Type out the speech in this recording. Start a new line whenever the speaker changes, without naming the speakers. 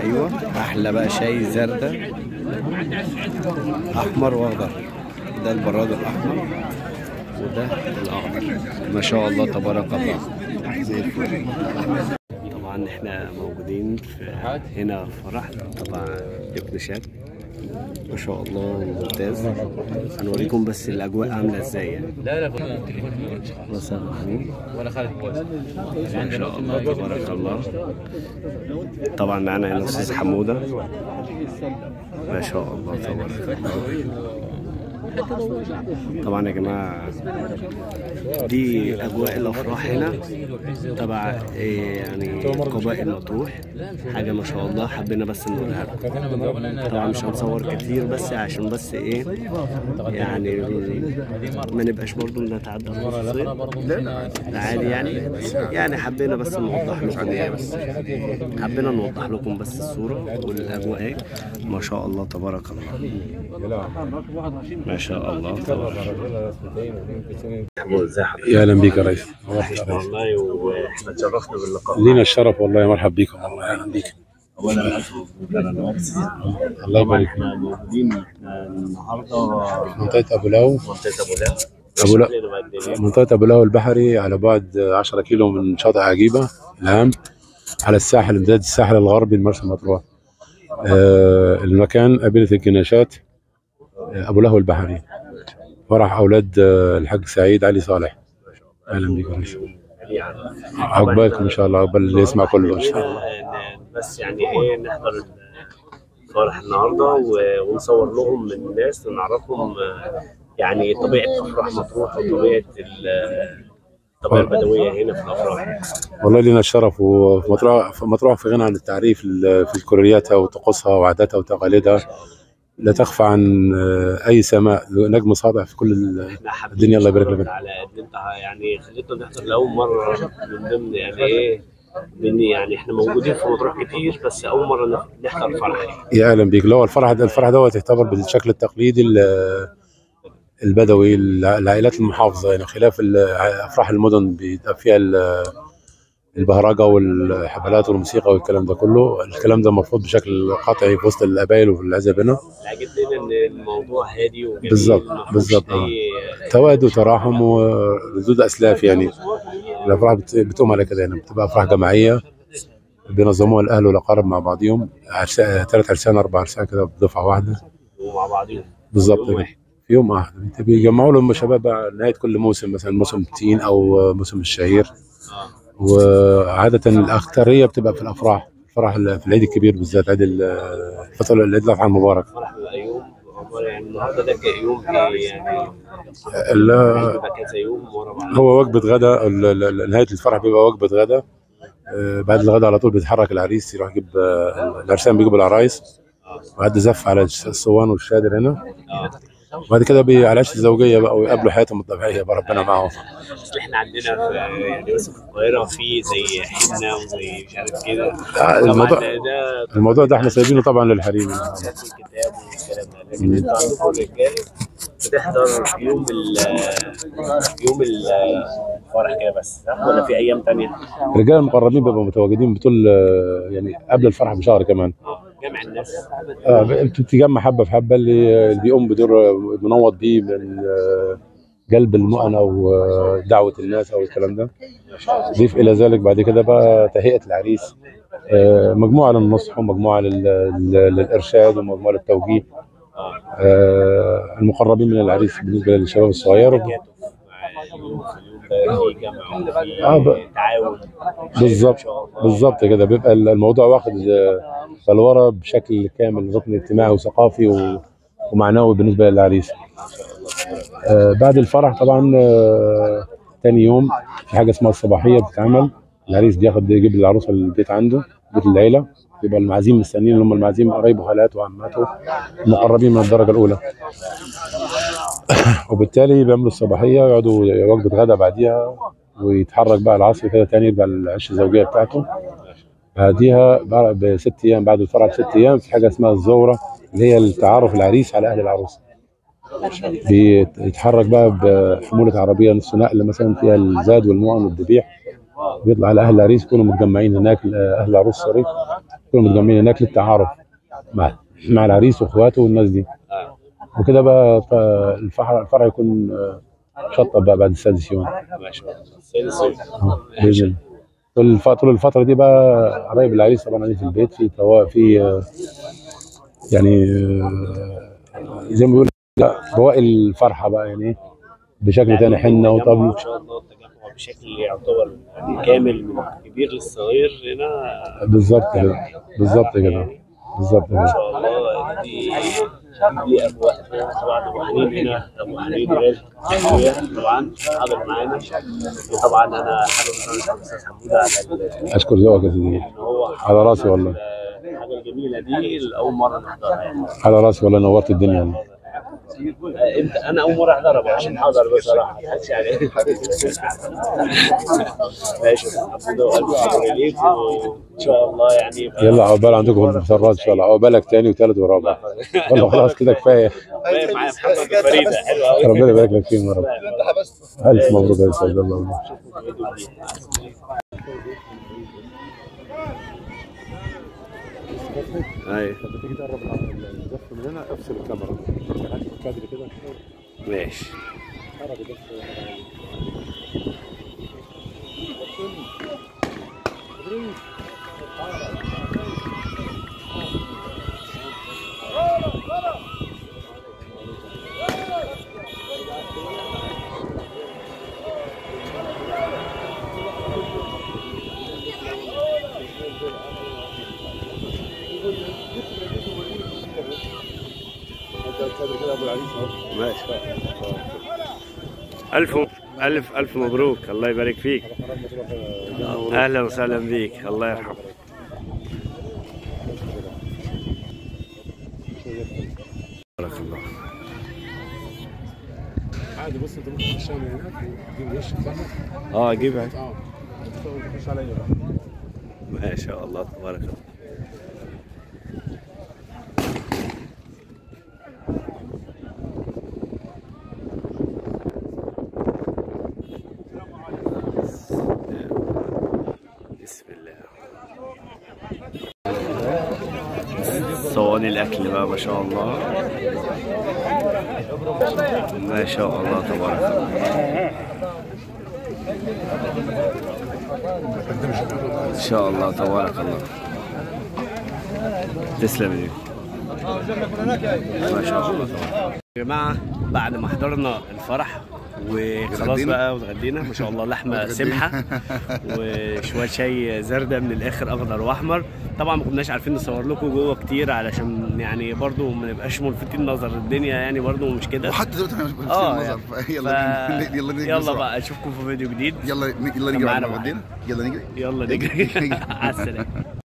ايوه احلى بقى شاي زردة احمر واخضر ده البراد الاحمر وده الاخضر ما شاء الله تبارك الله زي الفل طبعا احنا موجودين في هنا فرح طبعا ابن شاب ما شاء الله ممتاز هنوريكم بس الاجواء عامله ازاي يعني
لا لا كنا التليفون
بس يعني
ولا خالد كويس
ما شاء الله تبارك الله طبعا معانا هنا الاستاذ حموده ما شاء الله تبارك الله طبعا يا جماعه دي اجواء الافراح هنا تبع إيه يعني قبائل مطروح حاجه ما شاء الله حبينا بس نقولها لكم طبعا مش هنصور كتير بس عشان بس ايه يعني ما نبقاش برضو نتعدى الخصوصية لا عادي يعني يعني حبينا بس نوضح لكم يعني بس حبينا نوضح لكم بس الصورة والأجواء ايه ما شاء الله تبارك الله ما شاء الله تبارك الله ازي حضرتك
يا اهلا بيك يا ريس
والله واحنا اتشرفنا باللقاء
لينا الشرف والله مرحب بيكم والله اهلا بيك
اولا الف مبروك على الوقت
الله
طبعا
يبارك
احنا موجودين احنا النهارده
منطقه ابو لاو
منطقه ابو لاو
أبو لاو.
شكلنا بقى الدنيا.
منطقه ابو لاو البحري على بعد 10 كيلو من شاطئ عجيبه الهام على الساحل امتداد الساحل الغربي لمرسى مطروح آه المكان قبيله الجناشات آه، ابو لاو البحري فرح اولاد آه، الحاج سعيد علي صالح اهلا بيك يا ريس عقبالكم ان شاء الله عقبال اللي يسمع كله ان شاء الله
ن- بس يعني ايه نحضر الفرح النهارده و- ونصور لهم من الناس ونعرفهم آه، يعني طبيعه افراح مطروح وطبيعه ال- الطبيعه البدويه هنا في الافراح
والله لنا الشرف وفي مطروح في مطروح في غنى عن التعريف ال- في كورياتها وطقوسها وعاداتها وتقاليدها لا تخفى عن آه، اي سماء نجم ساطع في كل ال-
احنا حابين
الدنيا الله يبارك
نشكرك
لك.
على ان انت يعني خليتنا نحضر لاول مره من ضمن يعني ايه من يعني احنا موجودين في مطروح كتير بس اول مره نح- نحضر فرح
يا اهلا بيك لو الفرح ده الفرح دوت يعتبر بالشكل التقليدي ال- البدوي الع- العائلات المحافظه يعني خلاف ال- افراح المدن بيبقى فيها ال- البهرجه والحفلات والموسيقى والكلام ده كله الكلام ده مرفوض بشكل قطعي في وسط القبائل وفي العزب هنا
عجبني ان الموضوع هادي وجميل
بالظبط،
ما فيهوش
بالظبط، آه.
أي-
تواد وتراحم وردود اسلاف يعني الافراح بت- بتقوم على كده يعني بتبقى افراح جماعيه بينظموها الاهل والاقارب مع بعضهم ثلاث عرسان اربع عرسان كده بدفعه واحده
ومع بعضهم
بالظبط
يوم
كده
واحد.
في يوم واحد انت بيجمعوا لهم شباب بقى نهايه كل موسم مثلا موسم التين او موسم الشهير
اه
وعاده الاكثريه بتبقى في الافراح الفرح ال- في العيد الكبير بالذات عيد ال- الفطر العيد الاضحى المبارك
فرح بيبقى يوم عبارة يعني النهارده ده كان يوم إيه يعني
ال-
بيبقى كذا يوم ورا بعض
هو وجبه غدا ال- ال- نهايه الفرح بيبقى وجبه غدا آه، بعد الغداء على طول بيتحرك العريس يروح يجيب آه، العرسان بيجيبوا العرايس وبعد زف على الصوان والشادر هنا
اه
وبعد كده بي- على العيش الزوجيه بقى ويقابلوا حياتهم الطبيعيه بقى ربنا معاهم
اصل احنا عندنا في يعني مثلا في القاهره في زي حنه وزي مش عارف كده
آه،
طبعا
الموضوع
ده ده
الموضوع ده احنا سايبينه طبعا للحريم
في الكتاب والكلام ده لكن انتوا عندكم الرجاله بتحضر في يوم ال يوم ال- الفرح كده بس صح ولا في ايام تانية؟
الرجال المقربين بيبقوا متواجدين بطول آه، يعني قبل الفرح بشهر كمان
اه جمع الناس
آه، انت بتجمع حبه في حبه اللي اللي بيقوم بدور آه، منوط بيه من آه، جلب المؤنة ودعوة الناس أو الكلام ده ضيف إلى ذلك بعد كده بقى تهيئة العريس آه، مجموعة للنصح ومجموعة لل- لل- للإرشاد ومجموعة للتوجيه آه، المقربين من العريس بالنسبة للشباب الصغير
تكاتف مع اليوم في اليوم ده في جمع وفي
آه، ب-
تعاون
بالظبط
إن شاء الله.
بالظبط كده بيبقى الموضوع واخد آه، بلورة بشكل كامل ركن اجتماعي وثقافي و- ومعنوي بالنسبة للعريس آه، بعد الفرح طبعا آه، تاني يوم في حاجة اسمها الصباحية بتتعمل العريس بياخد يجيب العروسة البيت عنده بيت العيلة يبقى المعازيم مستنيين اللي هم المعازيم قرايبه وخالاته وعماته المقربين من الدرجة الأولى وبالتالي بيعملوا الصباحية يقعدوا وجبة غدا بعديها ويتحرك بقى العصر كده تاني يرجع للعش الزوجية بتاعته بعديها بعد- بست أيام بعد الفرح بست أيام في حاجة اسمها الزورة اللي هي التعارف العريس على أهل العروسة بيتحرك بقى بحمولة عربية نص نقل مثلا فيها الزاد والمؤن والذبيح بيطلع على أهل العريس يكونوا متجمعين هناك أهل العروس سوري كلهم متجمعين هناك للتعارف مع مع العريس واخواته والناس دي وكده بقى ف- الفرح الفرح يكون آه، شطب بقى بعد السادس يوم
ما شاء الله سادس يوم.
آه، باذن الله طول الف- طول الفتره دي بقى قرايب العريس طبعا قاعدين في البيت في توا في آه، يعني آه، زي ما بيقول لا بواقي الفرحه بقى يعني إيه، بشكل تاني حنه
التجمع
وطبل
ما شاء الله التجمع بشكل يعتبر يعني كامل من الكبير للصغير هنا
بالظبط كده بالظبط كده بالظبط
ما
كده
شاء الله دي دي ابواب طبعا ابو حنين هنا ابو حنين غالي أخويا طبعا حاضر معانا وطبعا انا حابب ان انا اشكر الاستاذ حموده على ال-
اشكر ذوقك يا سيدي
ان هو
على راسي والله
الحاجه الجميله دي لاول مره نحضرها يعني
على راسي والله نورت الدنيا يعني.
آه، انت انا اول مره احضرها عشان حاضر بصراحه ما تضحكش عليا ماشي يا أستاذ حموده والف شكر ليك وان شاء الله يعني يبقى-
يلا عقبال عندكم في المسرات ان شاء الله عقبالك تاني وتالت ورابع والله خلاص كده كفايه
باين معايا محمد وفريده حلوه قوي
ربنا يبارك لك فيهم يا رب الف مبروك يا استاذ الله
ايوه
لما تيجي تقرب الدف من هنا افصل الكاميرا الكادر كده
ماشي
قرب الدف الكادر كده ابو العريس اهو
ماشي ألف ألف ألف مبروك الله يبارك فيك أهلا وسهلا بيك الله يرحمك بارك الله
عادي بص انت ممكن تخش من هناك وتجيب وش الكاميرا
اه جيبها
اه تخش عليا بقى
ما شاء الله تبارك الله بسم الله صواني الاكل بقى ما شاء الله ما شاء الله تبارك الله ان شاء الله تبارك الله تسلم ايديك ما شاء الله تبارك يا جماعه بعد ما حضرنا الفرح وخلاص
اتغدينا؟
بقى واتغدينا ما شاء الله لحمه سمحه وشويه شاي زردة من الاخر اخضر واحمر طبعا ما كناش عارفين نصور لكم جوه كتير علشان يعني برضو ما نبقاش ملفتين نظر الدنيا يعني برضو مش كده
وحتى دلوقتي احنا مش بنشيل
اه
النظر
يعني.
ف- يلا
ف-
نجري- يلا نجري
يلا
بسرعة.
بقى اشوفكم في فيديو جديد
يلا ن- يلا نجري
معانا
على ما
معانا.
ودينا يلا نجري
يلا نجري على السلامه